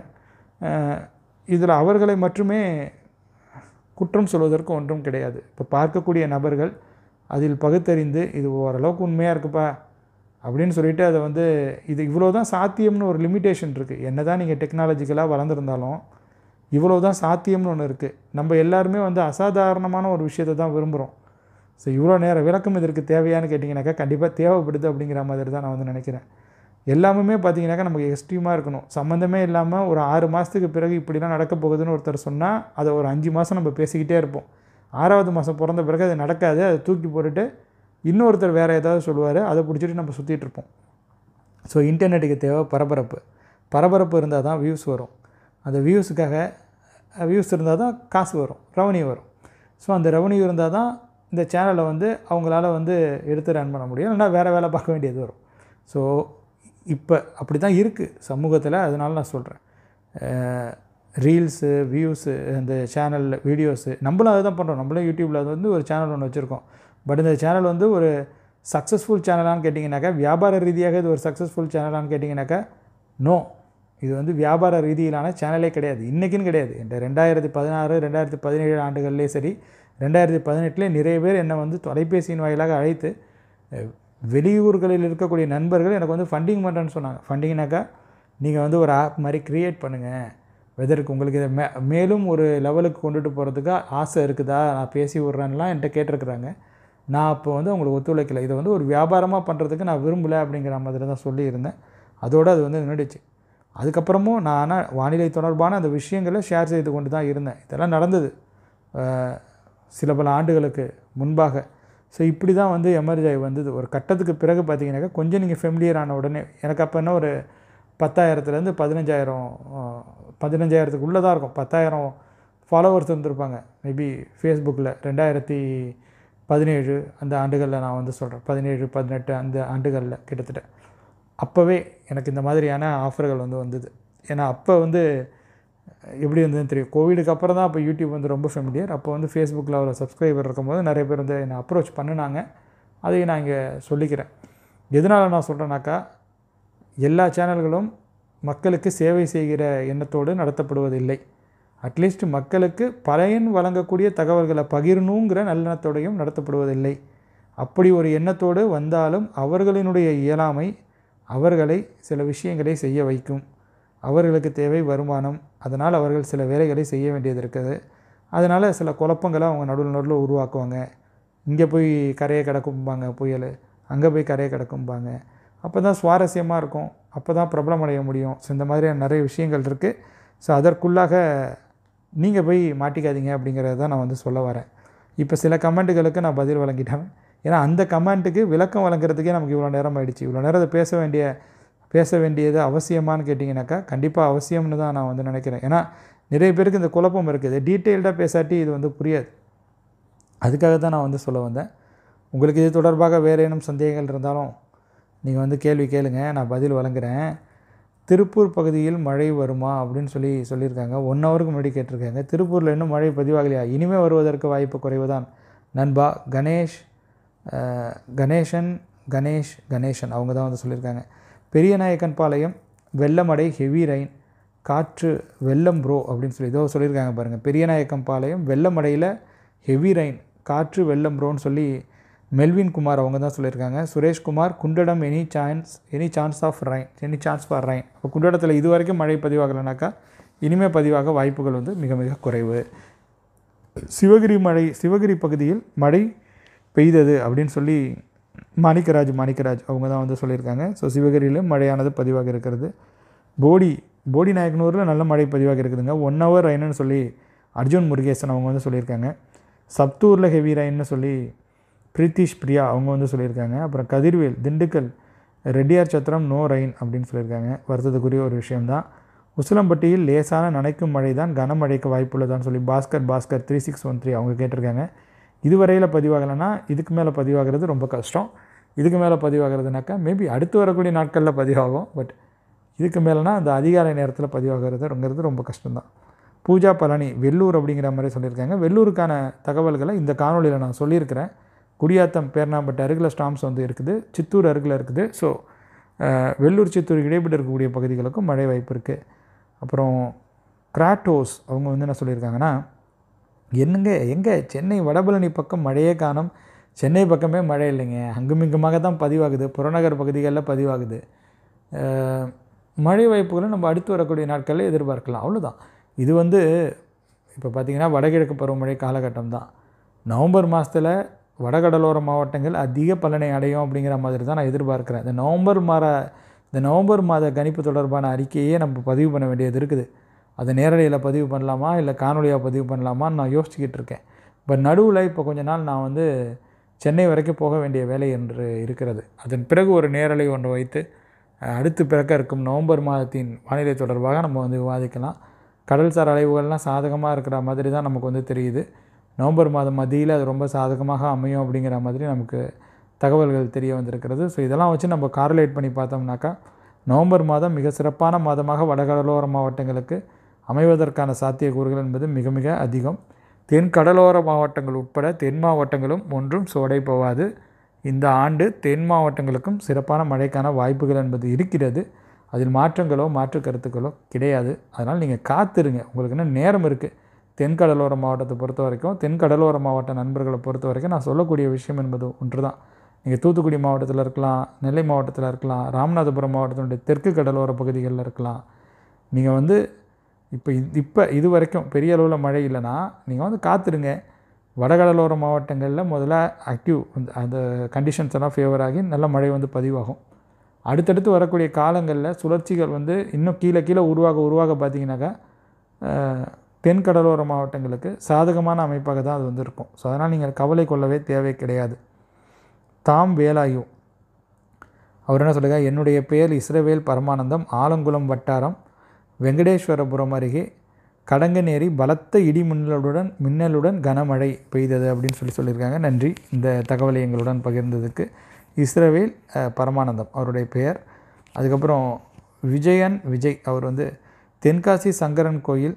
[SPEAKER 2] இதில் அவர்களை மட்டுமே குற்றம் சொல்வதற்கு ஒன்றும் கிடையாது இப்போ பார்க்கக்கூடிய நபர்கள் அதில் பகுத்தறிந்து இது ஓரளவுக்கு உண்மையாக இருக்குப்பா அப்படின்னு சொல்லிட்டு அதை வந்து இது இவ்வளோ தான் சாத்தியம்னு ஒரு லிமிட்டேஷன் இருக்குது என்ன தான் நீங்கள் டெக்னாலஜிக்கலாக வளர்ந்துருந்தாலும் இவ்வளோ தான் சாத்தியம்னு ஒன்று இருக்குது நம்ம எல்லாருமே வந்து அசாதாரணமான ஒரு விஷயத்தை தான் விரும்புகிறோம் ஸோ இவ்வளோ நேரம் விளக்கம் இதற்கு தேவையான்னு கேட்டிங்கனாக்கா கண்டிப்பாக தேவைப்படுது அப்படிங்கிற மாதிரி தான் நான் வந்து நினைக்கிறேன் எல்லாமே பார்த்தீங்கன்னாக்கா நமக்கு எக்ஸ்ட்ரீமாக இருக்கணும் சம்மந்தமே இல்லாமல் ஒரு ஆறு மாதத்துக்கு பிறகு இப்படிலாம் நடக்க போகுதுன்னு ஒருத்தர் சொன்னால் அதை ஒரு அஞ்சு மாதம் நம்ம பேசிக்கிட்டே இருப்போம் ஆறாவது மாதம் பிறந்த பிறகு அது நடக்காது அதை தூக்கி போட்டுட்டு இன்னொருத்தர் வேறு ஏதாவது சொல்லுவார் அதை பிடிச்சிட்டு நம்ம சுற்றிட்டு இருப்போம் ஸோ இன்டர்நெட்டுக்கு தேவை பரபரப்பு பரபரப்பு இருந்தால் தான் வியூஸ் வரும் அந்த வியூஸுக்காக வியூஸ் இருந்தால் தான் காசு வரும் ரெவன்யூ வரும் ஸோ அந்த ரெவன்யூ இருந்தால் தான் இந்த சேனலை வந்து அவங்களால வந்து எடுத்து ரன் பண்ண முடியும் இல்லைன்னா வேறு வேலை பார்க்க வேண்டியது வரும் ஸோ இப்போ அப்படி தான் இருக்குது சமூகத்தில் அதனால நான் சொல்கிறேன் ரீல்ஸு வியூஸு அந்த சேனல் வீடியோஸு நம்மளும் அதுதான் பண்ணுறோம் நம்மளும் யூடியூப்பில் அது வந்து ஒரு சேனல் ஒன்று வச்சுருக்கோம் பட் இந்த சேனல் வந்து ஒரு சக்ஸஸ்ஃபுல் சேனலான்னு கேட்டிங்கனாக்கா வியாபார ரீதியாக இது ஒரு சக்ஸஸ்ஃபுல் சேனலான்னு கேட்டிங்கனாக்கா நோ இது வந்து வியாபார ரீதியிலான சேனலே கிடையாது இன்றைக்கின்னு கிடையாது இந்த ரெண்டாயிரத்தி பதினாறு ரெண்டாயிரத்தி பதினேழு ஆண்டுகள்லேயே சரி ரெண்டாயிரத்தி பதினெட்டுலேயே நிறைய பேர் என்னை வந்து தொலைபேசியின் வாயிலாக அழைத்து அஹ், வெளியூர்களில் இருக்கக்கூடிய நண்பர்கள் எனக்கு வந்து ஃபண்டிங் பண்ணுறேன்னு சொன்னாங்க ஃபண்டிங்னாக்கா நீங்கள் வந்து ஒரு ஆப் மாதிரி க்ரியேட் பண்ணுங்கள் வெதருக்கு உங்களுக்கு இதை மே மேலும் ஒரு லெவலுக்கு கொண்டுட்டு போகிறதுக்கு ஆசை இருக்குதா நான் பேசி விட்றேன்லாம் என்கிட்ட கேட்டிருக்கிறாங்க நான் அப்போ வந்து அவங்களுக்கு ஒத்துழைக்கல இதை வந்து ஒரு வியாபாரமாக பண்ணுறதுக்கு நான் விரும்பலை அப்படிங்கிற மாதிரி தான் சொல்லியிருந்தேன் அதோடு அது வந்து நின்றுடுச்சு அதுக்கப்புறமும் நான் ஆனால் வானிலை தொடர்பான அந்த விஷயங்களை ஷேர் செய்து கொண்டு தான் இருந்தேன் இதெல்லாம் நடந்தது அஹ், சில பல ஆண்டுகளுக்கு முன்பாக ஸோ இப்படி தான் வந்து எமர்ஜ் ஆகி வந்தது ஒரு கட்டத்துக்கு பிறகு பார்த்தீங்கன்னாக்கா கொஞ்சம் நீங்கள் ஃபெமிலியர் ஆன உடனே எனக்கு அப்போ என்ன ஒரு பத்தாயிரத்துலேருந்து பதினஞ்சாயிரம் பதினஞ்சாயிரத்துக்கு உள்ளே தான் இருக்கும் பத்தாயிரம் ஃபாலோவர்ஸ் இருந்திருப்பாங்க மேபி ஃபேஸ்புக்கில் ரெண்டாயிரத்தி பதினேழு அந்த ஆண்டுகளில் நான் வந்து சொல்கிறேன் பதினேழு பதினெட்டு அந்த ஆண்டுகளில் கிட்டத்தட்ட அப்போவே எனக்கு இந்த மாதிரியான ஆஃபர்கள் வந்து வந்தது ஏன்னா அப்போ வந்து எப்படி இருந்ததுன்னு தெரியும் கோவிடுக்கு அப்புறம் தான் அப்போ யூடியூப் வந்து ரொம்ப ஃபெமிலியர் அப்போ வந்து ஃபேஸ்புக்கில் ஒரு சப்ஸ்கிரைபர் இருக்கும்போது நிறைய பேர் வந்து என்னை அப்ரோச் பண்ணினாங்க அதையும் நான் இங்கே சொல்லிக்கிறேன் எதனால் நான் சொல்கிறேன்னாக்கா எல்லா சேனல்களும் மக்களுக்கு சேவை செய்கிற எண்ணத்தோடு நடத்தப்படுவதில்லை அட்லீஸ்ட் மக்களுக்கு பயன் வழங்கக்கூடிய தகவல்களை பகிரணுங்கிற நல்லெண்ணத்தோடையும் நடத்தப்படுவதில்லை அப்படி ஒரு எண்ணத்தோடு வந்தாலும் அவர்களினுடைய இயலாமை அவர்களை சில விஷயங்களை செய்ய வைக்கும் அவர்களுக்கு தேவை வருமானம் அதனால் அவர்கள் சில வேலைகளை செய்ய வேண்டியது இருக்குது அதனால் சில குழப்பங்களை அவங்க நடுவில் நடுவில் உருவாக்குவாங்க இங்கே போய் கரையை கிடக்கும்பாங்க புயல் அங்கே போய் கரையை கிடக்கும்பாங்க அப்போ தான் சுவாரஸ்யமாக இருக்கும் அப்போ தான் பிரபலமடைய முடியும் ஸோ இந்த மாதிரியான நிறைய விஷயங்கள் இருக்குது ஸோ அதற்குள்ளாக நீங்கள் போய் மாட்டிக்காதீங்க அப்படிங்கிறத தான் நான் வந்து சொல்ல வரேன் இப்போ சில கமெண்ட்டுகளுக்கு நான் பதில் வழங்கிட்டேன் ஏன்னா அந்த கமெண்ட்டுக்கு விளக்கம் வழங்குறதுக்கே நமக்கு இவ்வளோ நேரம் ஆயிடுச்சு இவ்வளோ நேரம் அதை பேச வேண்டிய பேச வேண்டியது அவசியமான்னு கேட்டிங்கனாக்கா கண்டிப்பாக அவசியம்னு தான் நான் வந்து நினைக்கிறேன் ஏன்னா நிறைய பேருக்கு இந்த குழப்பம் இருக்குது டீட்டெயில்டாக பேசாட்டி இது வந்து புரியாது அதுக்காக தான் நான் வந்து சொல்ல வந்தேன் உங்களுக்கு இது தொடர்பாக வேறு ஏனும் சந்தேகங்கள் இருந்தாலும் நீங்கள் வந்து கேள்வி கேளுங்க நான் பதில் வழங்குறேன் திருப்பூர் பகுதியில் மழை வருமா அப்படின்னு சொல்லி சொல்லியிருக்காங்க ஒன் ஹவருக்கு முன்னாடி கேட்டிருக்காங்க திருப்பூரில் இன்னும் மழை பதிவாகலையா இனிமேல் வருவதற்கு வாய்ப்பு குறைவு தான் நண்பா கணேஷ் அஹ், கணேசன் கணேஷ் கணேசன் அவங்க தான் வந்து சொல்லியிருக்காங்க Periyanaickenpalayam Vellamadai heavy rain காற்று வெள்ளம் ப்ரோ அப்படின்னு சொல்லி ஏதோ சொல்லியிருக்காங்க பாருங்கள் பெரியநாயக்கம் பாளையம் வெள்ளமடையில் ஹெவி ரெயின் காற்று வெள்ளம் ப்ரோன்னு சொல்லி மெல்வின் குமார் அவங்க தான் சொல்லியிருக்காங்க Sureshkumar Kundadam any chance any chance of rain any chance for rain இப்போ குண்டடத்தில் இது வரைக்கும் மழை பதிவாகலைனாக்கா இனிமேல் பதிவாக வாய்ப்புகள் வந்து மிக மிக குறைவு சிவகிரி மழை சிவகிரி பகுதியில் மழை பெய்தது அப்படின்னு சொல்லி மாணிக்கராஜ் மாணிக்கராஜ் அவங்க தான் வந்து சொல்லியிருக்காங்க ஸோ சிவகிரியில் மழையானது பதிவாக இருக்கிறது போடி போடி நாயக்கனூரில் நல்ல மழை பதிவாக இருக்குதுங்க ஒன் ஹவர் ரெயின்னு சொல்லி அர்ஜுன் முருகேசன் அவங்க வந்து சொல்லியிருக்காங்க சப்தூரில் ஹெவி ரெயின்னு சொல்லி பிரீத்திஷ் பிரியா அவங்க வந்து சொல்லியிருக்காங்க அப்புறம் Kathirvel Dindigul Reddiarchatram no rain அப்படின்னு சொல்லியிருக்காங்க வருத்தத்துக்குரிய ஒரு விஷயம்தான் உசிலம்பட்டியில் லேசான நனைக்கும் மழை தான் கனமழைக்கு வாய்ப்புள்ளதான்னு சொல்லி Bhaskar Bhaskar three six one three அவங்க கேட்டிருக்காங்க இதுவரையில் பதிவாகலைன்னா இதுக்கு மேலே பதிவாகிறது ரொம்ப கஷ்டம் இதுக்கு மேலே பதிவாகிறதுனாக்கா மேபி அடுத்து வரக்கூடிய நாட்களில் பதிவாகும் பட் இதுக்கு மேலேனா அந்த அதிகாலை நேரத்தில் பதிவாகிறதுங்கிறது ரொம்ப கஷ்டம்தான் பூஜா பழனி வெள்ளூர் அப்படிங்கிற மாதிரி சொல்லியிருக்காங்க வெள்ளூருக்கான தகவல்களை இந்த காணொலியில் நான் சொல்லியிருக்கிறேன் குடியாத்தம் பேர்னாம்பட்டு அருகில் ஸ்டாம்ஸ் வந்து இருக்குது சித்தூர் அருகில் இருக்குது ஸோ வெள்ளூர் சித்தூர் இடைப்பட்டு இருக்கக்கூடிய பகுதிகளுக்கும் மழை வாய்ப்பு இருக்குது அப்புறம் கிராட்டோஸ் அவங்க வந்து என்ன சொல்லியிருக்காங்கன்னா என்னங்க எங்கே சென்னை வடபழனி பக்கம் மழையே காணும் சென்னை பக்கமே மழை இல்லைங்க அங்கும் இங்குமாக தான் பதிவாகுது புறநகர் பகுதிகளில் பதிவாகுது அஹ், மழை வாய்ப்புகளை நம்ம அடுத்து வரக்கூடிய நாட்களில் எதிர்பார்க்கலாம் அவ்வளோதான் இது வந்து இப்போ பார்த்திங்கன்னா வடகிழக்கு பருவமழை காலகட்டம் தான் நவம்பர் மாதத்தில் வடகடலோர மாவட்டங்கள் அதிக பலனை அடையும் அப்படிங்கிற மாதிரி தான் நான் எதிர்பார்க்குறேன் இந்த நவம்பர் மாத இந்த நவம்பர் மாத கணிப்பு தொடர்பான அறிக்கையே நம்ம பதிவு பண்ண வேண்டியது இருக்குது அதை நேரடியில் பதிவு பண்ணலாமா இல்லை காணொலியாக பதிவு பண்ணலாமான்னு நான் யோசிச்சுக்கிட்டு இருக்கேன் பட் நடுவில் இப்போ கொஞ்ச நாள் நான் வந்து சென்னை வரைக்கும் போக வேண்டிய வேலை என்று இருக்கிறது அதன் பிறகு ஒரு நேரலை ஒன்று வைத்து அஹ், அடுத்து பிறக்க இருக்கும் நவம்பர் மாதத்தின் வானிலை தொடர்பாக நம்ம வந்து விவாதிக்கலாம் கடல்சார் அலைவுகள்லாம் சாதகமாக இருக்கிற மாதிரி தான் நமக்கு வந்து தெரியுது நவம்பர் மாதம் மத்தியில் அது ரொம்ப சாதகமாக அமையும் அப்படிங்கிற மாதிரி நமக்கு தகவல்கள் தெரிய வந்திருக்கிறது ஸோ இதெல்லாம் வச்சு நம்ம கார்லேட் பண்ணி பார்த்தோம்னாக்கா நவம்பர் மாதம் மிக சிறப்பான மாதமாக வடகடலோர மாவட்டங்களுக்கு அமைவதற்கான சாத்தியக்கூறுகள் என்பது மிக மிக அதிகம் தென் கடலோர மாவட்டங்கள் உட்பட தென் மாவட்டங்களும் ஒன்றும் சோடை போவாது இந்த ஆண்டு தென் மாவட்டங்களுக்கும் சிறப்பான மழைக்கான வாய்ப்புகள் என்பது இருக்கிறது அதில் மாற்றங்களோ மாற்று கருத்துக்களோ கிடையாது அதனால் நீங்கள் காத்திருங்க உங்களுக்கு இன்னும் நேரம் இருக்குது தென் கடலோர மாவட்டத்தை பொறுத்த வரைக்கும் தென் கடலோர மாவட்ட நண்பர்களை பொறுத்த வரைக்கும் நான் சொல்லக்கூடிய விஷயம் என்பது ஒன்று தான் நீங்கள் தூத்துக்குடி மாவட்டத்தில் இருக்கலாம் நெல்லை மாவட்டத்தில் இருக்கலாம் ராமநாதபுரம் மாவட்டத்தினுடைய தெற்கு கடலோர பகுதிகளில் இருக்கலாம் நீங்கள் வந்து இப்போ இப்போ இது வரைக்கும் பெரிய அளவில் மழை இல்லைன்னா நீங்கள் வந்து காத்துருங்க வடகடலோர மாவட்டங்களில் முதல்ல ஆக்டிவ் அந்த கண்டிஷன்ஸ் எல்லாம் ஃபேவர் ஆகி நல்ல மழை வந்து பதிவாகும் அடுத்தடுத்து வரக்கூடிய காலங்களில் சுழற்சிகள் வந்து இன்னும் கீழே கீழே உருவாக உருவாக பார்த்தீங்கன்னாக்கா அஹ், தென் கடலோர மாவட்டங்களுக்கு சாதகமான அமைப்பாக தான் அது வந்து இருக்கும் ஸோ அதனால் நீங்கள் கவலை கொள்ளவே தேவை கிடையாது தாம் வேலாயு அவர் என்ன சொல்லுங்க என்னுடைய பெயர் இஸ்ரவேல் பரமானந்தம் ஆலங்குளம் வட்டாரம் வெங்கடேஸ்வரபுரம் அருகே கடங்கநேரி பலத்த இடி மின்னலுடன் மின்னலுடன் கனமழை பெய்தது அப்படின்னு சொல்லி சொல்லியிருக்காங்க நன்றி இந்த தகவலை எங்களுடன் பகிர்ந்ததுக்கு இஸ்ரவேல் அஹ், பரமானந்தம் அவருடைய பெயர் அதுக்கப்புறம் விஜயன் விஜய் அவர் வந்து தென்காசி சங்கரன் கோயில்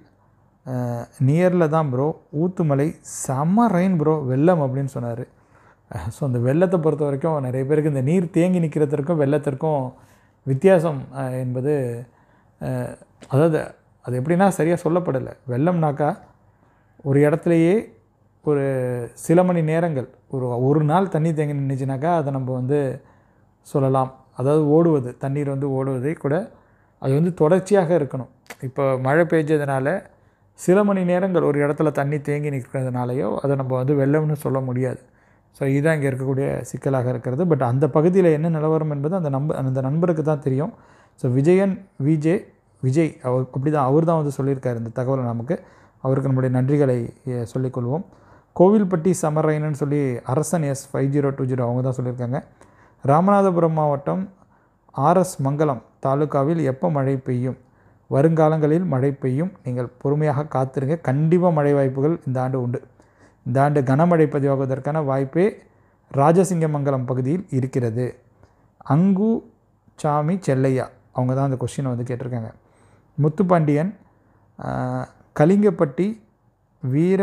[SPEAKER 2] நியரில் தான் ப்ரோ ஊத்துமலை செம்ம ரெயின் ப்ரோ வெள்ளம் அப்படின்னு சொன்னார் ஸோ அந்த வெள்ளத்தை பொறுத்த வரைக்கும் நிறைய பேருக்கு இந்த நீர் தேங்கி நிற்கிறதுக்கும் வெள்ளத்திற்கும் வித்தியாசம் அஹ், என்பது அஹ், அதாவது அது எப்படின்னா சரியாக சொல்லப்படலை வெள்ளம்னாக்கா ஒரு இடத்துலையே ஒரு சில மணி நேரங்கள் ஒரு ஒரு நாள் தண்ணி தேங்கி நின்றுச்சுனாக்கா அதை நம்ம வந்து சொல்லலாம் அதாவது ஓடுவது தண்ணீர் வந்து ஓடுவதை கூட அது வந்து தொடர்ச்சியாக இருக்கணும் இப்போ மழை பெஞ்சதுனால சில மணி நேரங்கள் ஒரு இடத்துல தண்ணி தேங்கி நிற்கிறதுனாலையோ அதை நம்ம வந்து வெள்ளம்னு சொல்ல முடியாது ஸோ இதுதான் இங்கே இருக்கக்கூடிய சிக்கலாக இருக்கிறது பட் அந்த பகுதியில் என்ன நிலவரம் என்பது அந்த நம்ப அந்த நண்பருக்கு தான் தெரியும் so Vijayan V J Vijay அப்படி தான் அவர் தான் வந்து சொல்லியிருக்காரு இந்த தகவலை நமக்கு அவருக்கு நம்முடைய நன்றிகளை அஹ், சொல்லிக்கொள்வோம் கோவில்பட்டி சமரைனன்னு சொல்லி Arasan S five zero two zero அவங்க தான் சொல்லியிருக்காங்க ராமநாதபுரம் மாவட்டம் ஆர்எஸ் மங்கலம் தாலுகாவில் எப்போ மழை பெய்யும் வருங்காலங்களில் மழை பெய்யும் நீங்கள் பொறுமையாக காத்திருங்க கண்டிப்பாக மழை வாய்ப்புகள் இந்த ஆண்டு உண்டு இந்த ஆண்டு கனமழை பதிவாகுவதற்கான வாய்ப்பே ராஜசிங்கமங்கலம் பகுதியில் இருக்கிறது அங்கு சாமி செல்லையா அவங்க தான் அந்த கொஸ்டினை வந்து கேட்டிருக்காங்க முத்துப்பாண்டியன் ஆஹ், கலிங்கப்பட்டி வீர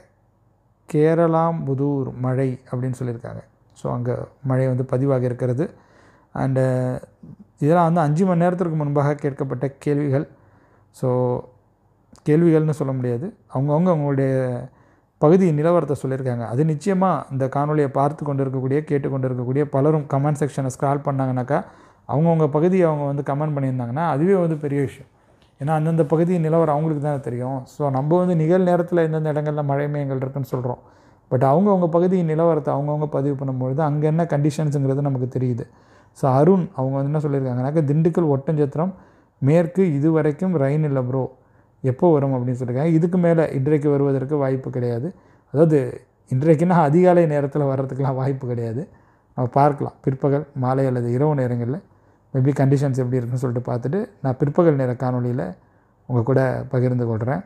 [SPEAKER 2] கேரளாம்புதூர் மழை அப்படின்னு சொல்லியிருக்காங்க ஸோ அங்கே மழை வந்து பதிவாக இருக்கிறது அண்டு இதெல்லாம் வந்து அஞ்சு மணி நேரத்திற்கு முன்பாக கேட்கப்பட்ட கேள்விகள் ஸோ கேள்விகள்னு சொல்ல முடியாது அவங்கவுங்க அவங்களுடைய பகுதி நிலவரத்தை சொல்லியிருக்காங்க அது நிச்சயமாக இந்த காணொலியை பார்த்து கொண்டு இருக்கக்கூடிய கேட்டு கொண்டு இருக்கக்கூடிய பலரும் கமெண்ட் செக்ஷனை ஸ்க்ரால் பண்ணாங்கனாக்கா அவங்கவுங்க பகுதியை அவங்க வந்து கமெண்ட் பண்ணியிருந்தாங்கன்னா அதுவே வந்து பெரிய விஷயம் ஏன்னா அந்தந்த பகுதி நிலவரம் அவங்களுக்கு தானே தெரியும் ஸோ நம்ம வந்து நிகழ் நேரத்தில் எந்தெந்த இடங்களில் மழை மேயங்கள் இருக்குன்னு சொல்கிறோம் பட் அவங்கவுங்க பகுதி நிலவரத்தை அவங்கவுங்க பதிவு பண்ணும்பொழுது அங்கே என்ன கண்டிஷன்ஸுங்கிறது நமக்கு தெரியுது ஸோ அருண் அவங்க வந்து என்ன சொல்லியிருக்காங்கனாக்கா திண்டுக்கல் ஒட்டஞ்சத்திரம் மேற்கு இது வரைக்கும் ரயின் இல்லை ப்ரோ எப்போ வரும் அப்படின்னு சொல்லியிருக்காங்க இதுக்கு மேலே இன்றைக்கு வருவதற்கு வாய்ப்பு கிடையாது அதாவது இன்றைக்குன்னா அதிகாலை நேரத்தில் வர்றதுக்கெலாம் வாய்ப்பு கிடையாது நம்ம பார்க்கலாம் பிற்பகல் மாலை அல்லது இரவு நேரங்களில் மேபி கண்டிஷன்ஸ் எப்படி இருக்குன்னு சொல்லிட்டு பார்த்துட்டு நான் பிற்பகல் நேர காணொலியில் உங்கள் கூட பகிர்ந்து கொள்கிறேன்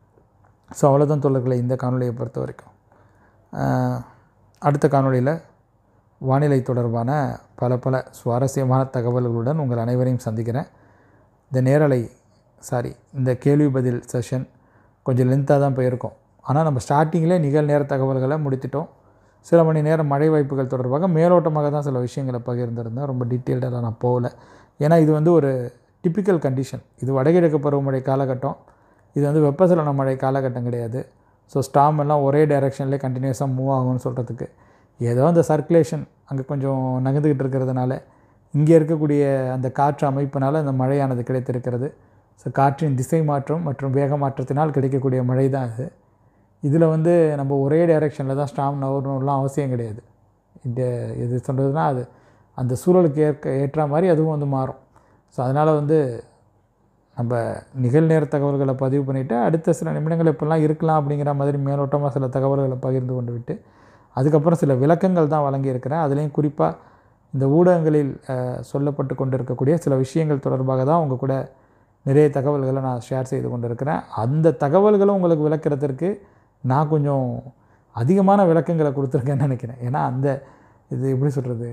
[SPEAKER 2] ஸோ அவ்வளோதான் தொழில்களை இந்த காணொலியை பொறுத்த வரைக்கும் ஆஹ், அடுத்த காணொளியில் வானிலை தொடர்பான பல பல சுவாரஸ்யமான தகவல்களுடன் உங்கள் அனைவரையும் சந்திக்கிறேன் இந்த நேரலை சாரி இந்த கேள்வி பதில் செஷன் கொஞ்சம் லென்த்தாக தான் போயிருக்கும் ஆனால் நம்ம ஸ்டார்டிங்கில் நிகழ் நேர தகவல்களை முடித்துட்டோம் சில மணி நேரம் மழை வாய்ப்புகள் தொடர்பாக மேலோட்டமாக தான் சில விஷயங்களை பகிர்ந்திருந்தேன் ரொம்ப டீட்டெயில்டாக நான் போகல ஏன்னா இது வந்து ஒரு டிப்பிக்கல் கண்டிஷன் இது வடகிழக்கு பருவமழை காலகட்டம் இது வந்து வெப்பசலன மழை காலகட்டம் கிடையாது ஸோ ஸ்டாம் எல்லாம் ஒரே டைரெக்ஷன்லேயே கண்டினியூஸாக மூவ் ஆகும்னு சொல்கிறதுக்கு ஏதோ அந்த சர்க்குலேஷன் அங்கே கொஞ்சம் நகர்ந்துக்கிட்டு இருக்கிறதுனால இங்கே இருக்கக்கூடிய அந்த காற்று அமைப்பினால் அந்த மழையானது கிடைத்திருக்கிறது ஸோ காற்றின் திசை மாற்றம் மற்றும் வேக மாற்றத்தினால் கிடைக்கக்கூடிய மழை தான் இது இதில் வந்து நம்ம ஒரே டைரெக்ஷனில் தான் ஸ்டாம் நகரணும்லாம் அவசியம் கிடையாது இந்த இது சொல்கிறதுனா அது அந்த சூழலுக்கு ஏற்க ஏற்ற மாதிரி அதுவும் வந்து மாறும் ஸோ அதனால் வந்து நம்ம நிகழ்நேர தகவல்களை பதிவு பண்ணிவிட்டு அடுத்த சில நிமிடங்கள் இப்படிலாம் இருக்கலாம் அப்படிங்கிற மாதிரி மேலோட்டமாக சில தகவல்களை பகிர்ந்து கொண்டு விட்டு அதுக்கப்புறம் சில விளக்கங்கள் தான் வழங்கியிருக்கிறேன் அதுலேயும் குறிப்பாக இந்த ஊடகங்களில் அஹ், சொல்லப்பட்டு கொண்டிருக்கக்கூடிய சில விஷயங்கள் தொடர்பாக தான் உங்கள் கூட நிறைய தகவல்களை நான் ஷேர் செய்து கொண்டிருக்கிறேன் அந்த தகவல்களும் உங்களுக்கு விளக்குறதுக்கு நான் கொஞ்சம் அதிகமான விளக்கங்களை கொடுத்துருக்கேன்னு நினைக்கிறேன் ஏன்னா அந்த இது எப்படி சொல்கிறது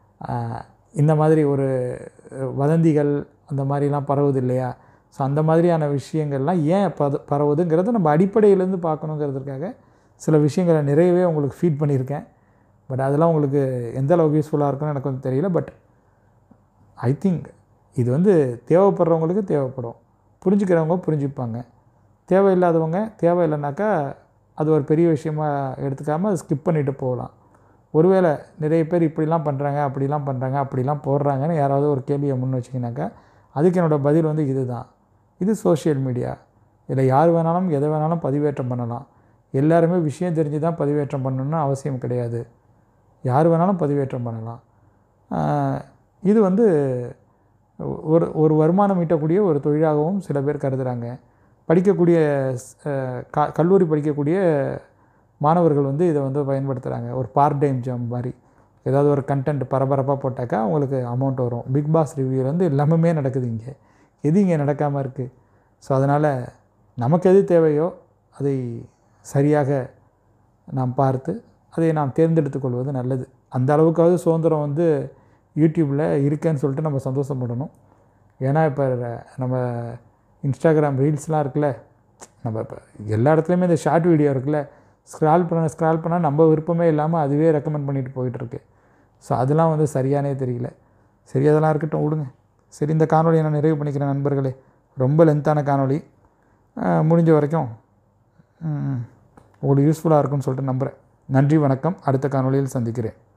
[SPEAKER 2] இந்த மாதிரி ஒரு அஹ், வதந்திகள் அந்த மாதிரிலாம் பரவுது இல்லையா ஸோ அந்த மாதிரியான விஷயங்கள்லாம் ஏன் பத பரவுதுங்கிறத நம்ம அடிப்படையிலேருந்து பார்க்கணுங்கிறதுக்காக சில விஷயங்களை நிறையவே உங்களுக்கு ஃபீட் பண்ணியிருக்கேன் பட் அதெல்லாம் உங்களுக்கு எந்த அளவுக்கு யூஸ்ஃபுல்லாக இருக்குன்னு எனக்கு வந்து தெரியல பட் ஐ திங்க் இது வந்து தேவைப்படுறவங்களுக்கு தேவைப்படும் புரிஞ்சுக்கிறவங்க புரிஞ்சுப்பாங்க தேவையில்லாதவங்க தேவையில்லைனாக்கா அது ஒரு பெரிய விஷயமா எடுத்துக்காமல் அதை ஸ்கிப் பண்ணிட்டு போகலாம் ஒருவேளை நிறைய பேர் இப்படிலாம் பண்ணுறாங்க அப்படிலாம் பண்ணுறாங்க அப்படிலாம் போடுறாங்கன்னு யாராவது ஒரு கேள்வியை முன் வச்சிங்கனாக்கா அதுக்கு என்னோடய பதில் வந்து இதுதான் இது சோஷியல் மீடியா இதில் யார் வேணாலும் எதை வேணாலும் பதிவேற்றம் பண்ணலாம் எல்லாருமே விஷயம் தெரிஞ்சு தான் பதிவேற்றம் பண்ணணும்னு அவசியம் கிடையாது யார் வேணாலும் பதிவேற்றம் பண்ணலாம் ஆஹ் இது வந்து ஒரு ஒரு வருமானம் ஈட்டக்கூடிய ஒரு தொழிலாகவும் சில பேர் கருதுகிறாங்க படிக்கக்கூடிய அஹ், க கல்லூரி படிக்கக்கூடிய மாணவர்கள் வந்து இதை வந்து பயன்படுத்துகிறாங்க ஒரு பார்ட் டைம் ஜாப் மாதிரி ஏதாவது ஒரு கண்டென்ட் பரபரப்பாக போட்டாக்கா அவங்களுக்கு அமௌண்ட் வரும் பிக் பாஸ் ரிவ்யூவில் வந்து எல்லாமே நடக்குது இங்கே எது இங்கே நடக்காமல் இருக்குது ஸோ அதனால் நமக்கு எது தேவையோ அதை சரியாக நாம் பார்த்து அதை நாம் தேர்ந்தெடுத்துக் கொள்வது நல்லது அந்த அளவுக்காவது சுதந்திரம் வந்து யூடியூப்பில் இருக்கேன்னு சொல்லிட்டு நம்ம சந்தோஷப்படணும் ஏன்னா இப்போ நம்ம இன்ஸ்டாகிராம் ரீல்ஸ்லாம் இருக்குல்ல நம்ம இப்போ எல்லா இடத்துலையுமே இந்த ஷார்ட் வீடியோ இருக்குல்ல ஸ்க்ரால் பண்ண ஸ்க்ரால் பண்ணால் நம்ம விருப்பமே இல்லாமல் அதுவே ரெக்கமெண்ட் பண்ணிட்டு போயிட்டுருக்கு ஸோ அதெல்லாம் வந்து சரியானே தெரியல சரி அதெல்லாம் இருக்கட்டும் விடுங்க சரி இந்த காணொலியை நான் நிறைவு பண்ணிக்கிறேன் நண்பர்களே ரொம்ப லென்த்தான காணொளி அஹ், முடிஞ்ச வரைக்கும் ம், உங்களுக்கு யூஸ்ஃபுல்லாக இருக்கும்னு சொல்லிட்டு நம்புகிறேன் நன்றி வணக்கம் அடுத்த காணொளியில் சந்திக்கிறேன்